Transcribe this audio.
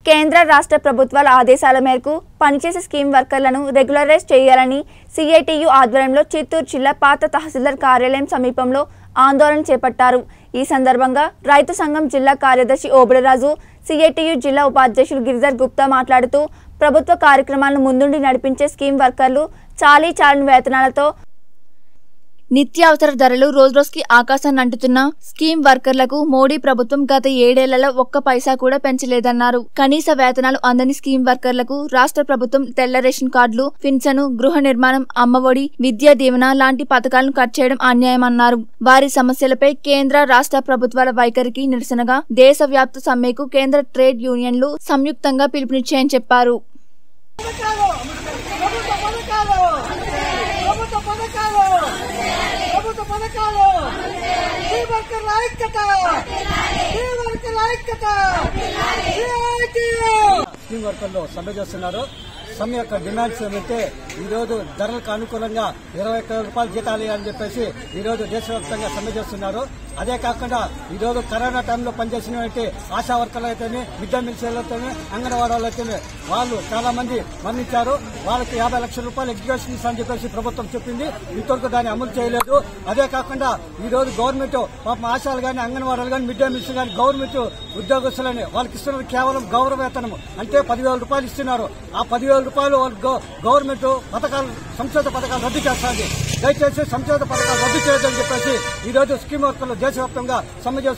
కేంద్ర రాష్ట్ర ప్రభుత్వాల ఆదేశాల మేరకు పనిచేసే స్కీమ్ వర్కర్లను రెగ్యులరైజ్ చేయాలని సిఐటియు ఆధ్వర్యంలో చిత్తూరు జిల్లా పాత తహసీల్దార్ కార్యాలయం సమీపంలో ఆందోళన చేపట్టారు ఈ సందర్భంగా రైతు సంఘం జిల్లా కార్యదర్శి ఓబులరాజు సిఐటియు జిల్లా ఉపాధ్యక్షులు గిరిధర్ గుప్తా మాట్లాడుతూ ప్రభుత్వ కార్యక్రమాలను ముందుండి నడిపించే స్కీమ్ వర్కర్లు చాలీ చాలని వేతనాలతో నిత్యావసర ధరలు రోజురోజుకి ఆకాశాన్ని అంటుతున్న స్కీమ్ వర్కర్లకు మోడీ ప్రభుత్వం గత ఏడేళ్లలో ఒక్క పైసా కూడా పెంచలేదన్నారు కనీస వేతనాలు అందని స్కీమ్ వర్కర్లకు రాష్ట్ర ప్రభుత్వం తెల్ల రేషన్ కార్డులు పింఛను గృహ నిర్మాణం అమ్మఒడి విద్యా దీవెన లాంటి పథకాలను కట్ చేయడం అన్యాయమన్నారు వారి సమస్యలపై కేంద్ర రాష్ట్ర ప్రభుత్వాల వైఖరికి నిరసనగా దేశవ్యాప్త సమ్మెకు కేంద్ర ట్రేడ్ యూనియన్లు సంయుక్తంగా పిలుపునిచ్చాయని చెప్పారు పథకాలు ప్రభుత్వ పథకాలు ప్రభుత్వ పథకాలు ప్రభుత్వ పథకాలు ఈ వర్కర్ల ఐక్యత ఈ వర్కర్ల ఐక్యత స్కీమ్ వర్కర్లు సమ్మె చేస్తున్నారు సమ్మె యొక్క డిమాండ్స్ ఏమంటే ఈ రోజు ధరలకు అనుకూలంగా ఇరవై ఒక్క రూపాయలు జీతాలు ఇవ్వాలని చెప్పేసి ఈ రోజు దేశవ్యాప్తంగా సమ్మె చేస్తున్నారు అదే కాకుండా ఈ రోజు కరోనా టైంలో పనిచేసినటువంటి ఆశా వర్కర్లు అయితేనే మిడ్ డే మీల్ అయితేనే అంగన్వాడీ వాళ్ళు అయితేనే వాళ్ళు చాలా మంది మరణించారు వాళ్ళకి యాభై లక్షల రూపాయలు ఎడ్యుకేషన్ అని చెప్పేసి ప్రభుత్వం చెప్పింది ఇంతవరకు దాన్ని అమలు చేయలేదు అదే కాకుండా ఈ రోజు గవర్నమెంట్ పాపం ఆశాలు కానీ అంగన్వాడీలు కానీ మిడ్ డే మీల్స్ కానీ గవర్నమెంట్ ఉద్యోగస్తులని వాళ్ళకి ఇస్తున్నది కేవలం గౌరవ వేతనం అంటే పదివేల రూపాయలు ఇస్తున్నారు ఆ పదివేల రూపాయలు వాళ్ళు గవ- గవర్నమెంట్ పథకాలు సంక్షేమ పథకాలు రద్దు చేస్తుంది దయచేసి సంక్షేమ పథకాలు రద్దు చేయొద్దని చెప్పేసి ఈ రోజు స్కీమ్ వర్కర్లు దేశవ్యాప్తంగా సమ్మె చేస్తున్నారు